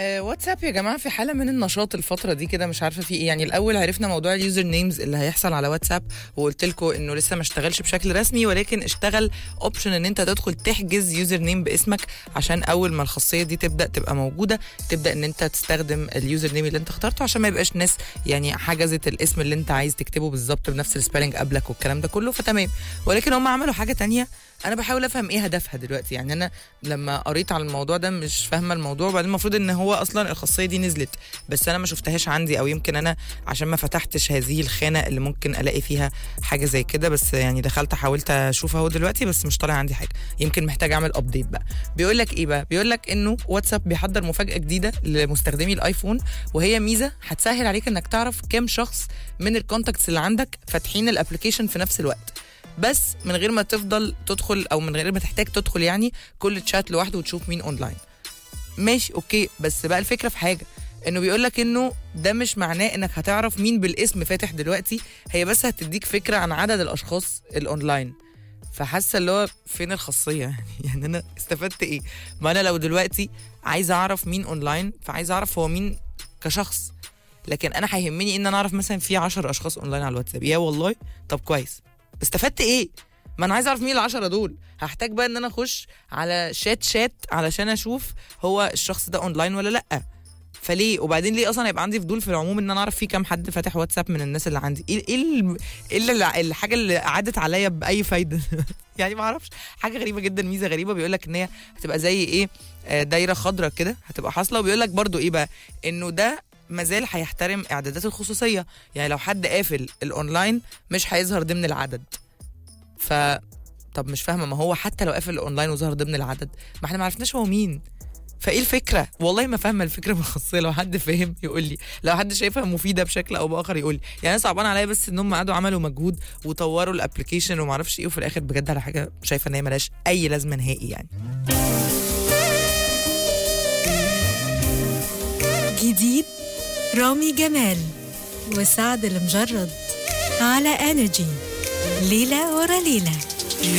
آه، واتساب يا جماعه في حاله من النشاط الفتره دي كده مش عارفه في ايه يعني الاول عرفنا موضوع اليوزر نيمز اللي هيحصل على واتساب وقلت لكم انه لسه ما اشتغلش بشكل رسمي ولكن اشتغل اوبشن ان انت تدخل تحجز يوزر نيم باسمك عشان اول ما الخاصيه دي تبدا تبقى موجوده تبدا ان انت تستخدم اليوزر نيم اللي انت اخترته عشان ما يبقاش ناس يعني حجزت الاسم اللي انت عايز تكتبه بالظبط بنفس السبيلنج قبلك والكلام ده كله فتمام ولكن هم عملوا حاجه تانية انا بحاول افهم ايه هدفها دلوقتي يعني انا لما قريت على الموضوع ده مش فاهمه الموضوع وبعدين المفروض ان هو اصلا الخاصيه دي نزلت بس انا ما شفتهاش عندي او يمكن انا عشان ما فتحتش هذه الخانه اللي ممكن الاقي فيها حاجه زي كده بس يعني دخلت حاولت اشوفها اهو دلوقتي بس مش طالع عندي حاجه يمكن محتاج اعمل ابديت بقى بيقول لك ايه بقى بيقول لك انه واتساب بيحضر مفاجاه جديده لمستخدمي الايفون وهي ميزه هتسهل عليك انك تعرف كام شخص من الكونتاكتس اللي عندك فاتحين الابلكيشن في نفس الوقت بس من غير ما تفضل تدخل او من غير ما تحتاج تدخل يعني كل تشات لوحده وتشوف مين اونلاين ماشي اوكي بس بقى الفكره في حاجه انه بيقول لك انه ده مش معناه انك هتعرف مين بالاسم فاتح دلوقتي هي بس هتديك فكره عن عدد الاشخاص الاونلاين فحاسه اللي هو فين الخاصيه يعني يعني انا استفدت ايه ما انا لو دلوقتي عايزه اعرف مين اونلاين فعايزه اعرف هو مين كشخص لكن انا هيهمني ان انا اعرف مثلا في 10 اشخاص اونلاين على الواتساب يا والله طب كويس استفدت ايه ما انا عايز اعرف مين العشرة دول هحتاج بقى ان انا اخش على شات شات علشان اشوف هو الشخص ده اونلاين ولا لا فليه وبعدين ليه اصلا هيبقى عندي فضول في العموم ان انا اعرف في كام حد فاتح واتساب من الناس اللي عندي ايه ايه ال- إيه اللي الحاجه اللي عدت عليا باي فايده يعني ما اعرفش حاجه غريبه جدا ميزه غريبه بيقول لك ان هي هتبقى زي ايه آه، دايره خضراء كده هتبقى حاصله وبيقول لك برضو ايه بقى انه ده مازال هيحترم اعدادات الخصوصيه يعني لو حد قافل الاونلاين مش هيظهر ضمن العدد ف طب مش فاهمه ما هو حتى لو قافل الاونلاين وظهر ضمن العدد ما احنا ما عرفناش هو مين فايه الفكره والله ما فاهمه الفكره من الخاصيه لو حد فاهم يقول لي لو حد شايفها مفيده بشكل او باخر يقول لي يعني أنا صعبان عليا بس ان هم قعدوا عملوا مجهود وطوروا الابلكيشن وما اعرفش ايه وفي الاخر بجد على حاجه شايفه ان هي ملهاش اي لازمه نهائي يعني جديد رامي جمال وسعد المجرد على انرجي ليلة ورا ليلة